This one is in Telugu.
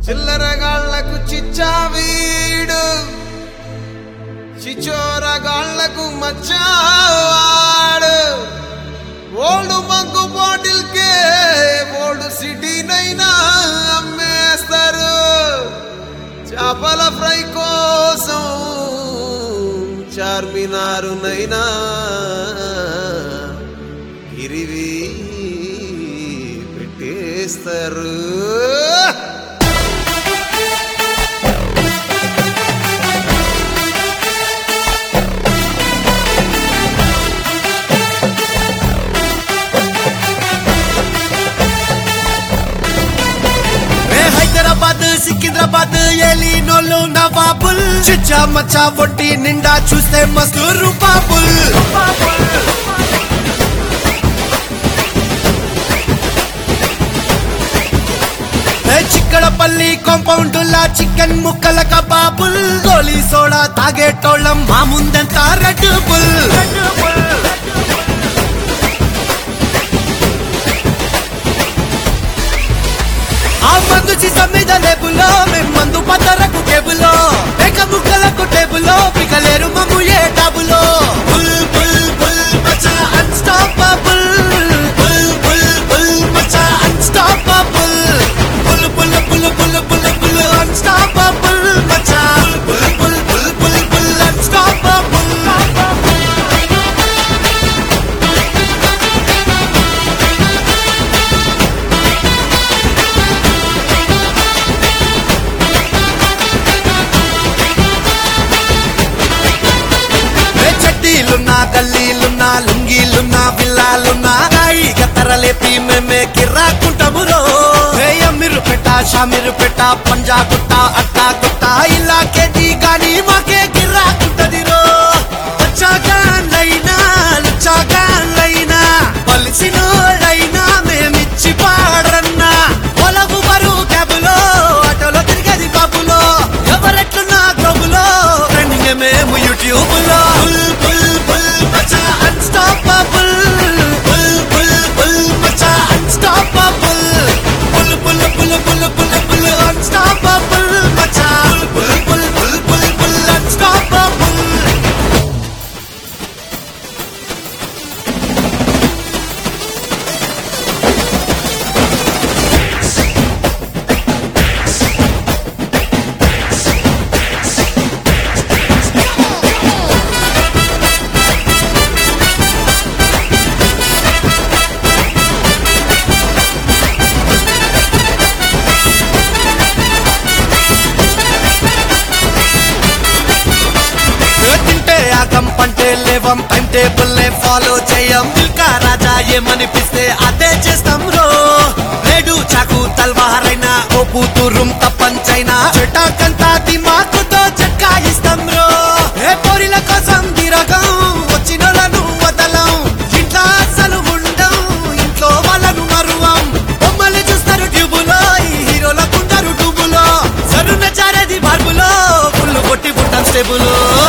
చిల్లరగాళ్లకు చిచ్చావీడు చిచోరగాళ్లకు మచ్చావాడు ఓల్డ్ మంకు బాటిల్ కే ఓల్డ్ సిటీనైనా అమ్మేస్తారు చేపల ఫ్రై కోసం చార్మినారునైనా గిరివి పెట్టేస్తారు ఏ హైదరాబాద్ సికింద్రాబాద్ ఏలినోళ్ళు నవాబుల్ చిచ్చా మచ్చా వడ్డీ నిండా చూస్తే మస్తు రూపాబుల్ ఏ చిక్కడపల్లి కాంపౌండ్ లా చికెన్ ముక్కల కబాబుల్ గోలీ సోడా తాగేటోళ్ళం మా ముందెంత రెడ్ బుల్ ఆ మందు సీసా మీద లేబులో మేం మందు పద్దరకు టేబులో ఏక ముక్కలకు టేబులో పికలేరు మమ్ము ఏ టబులో బుల్ బుల్ బుల్ మచా అన్స్టాపబుల్ బుల్ బుల్ బుల్ మచా unstoppable bull bull bull bull bull bull unstoppable మచా bull bull bull bull bull unstoppable ఏ చడ్డీలున్నా గల్లీలున్నా లుంగీలున్నా బిల్లాలున్నా రాయి గత్తరలేపి మేమే కిర్రాకుంటాము రో ఏ అమ్మిరు పెట్ట షామిరు పెట్ట పంజా గుట్ట అట్టా గుట్ట ఇలా కేజీ కానీ మాకే కిర్రాకుంటది రో వచ్చాగాళ్ళైనా లుచ్చాగాళ్ళైనా పలిసినోళ్ళైనా మేమిచ్చి పాడరన్నా పొలము బరువు క్యాబులో ఆటోలో తిరిగేది బాబులో ఎవరెట్లున్నా గ్లోబులో ట్రెండింగ్ మేము యూట్యూబ్ లో బుల్ బుల్ బుల్ మచా అన్స్టాపబుల్ బుల్ బుల్ బుల్ మచా unstoppable bull bull bull bull bull bull unstoppable మచా bull bull bull bull bull unstoppable తింటే ఆగం పంటే లేవం టైం టేబుల్ ఫాలో చేయం ఇంకా రాజా ఏమనిపిస్తే అదే చేస్తాం రో లేడు చాకు తల్వారైనా ఓ కూతురుం తప్పంచైనా చెటాకంతా దిమాకుతో చక్కాయిస్తాం రో ఏ పోరిల కోసం దిరగం వచ్చినోళ్ళను వదలం ఇంట్లో అసలు ఉండం ఇంట్లో వాళ్ళను మరువం బొమ్మలు చూస్తారు ట్యూబులో ఈ హీరోలకు ఉండరు ట్యూబులో సరున చారేది బార్బులో ఫుల్ కొట్టి పుట్టాం స్టేబులో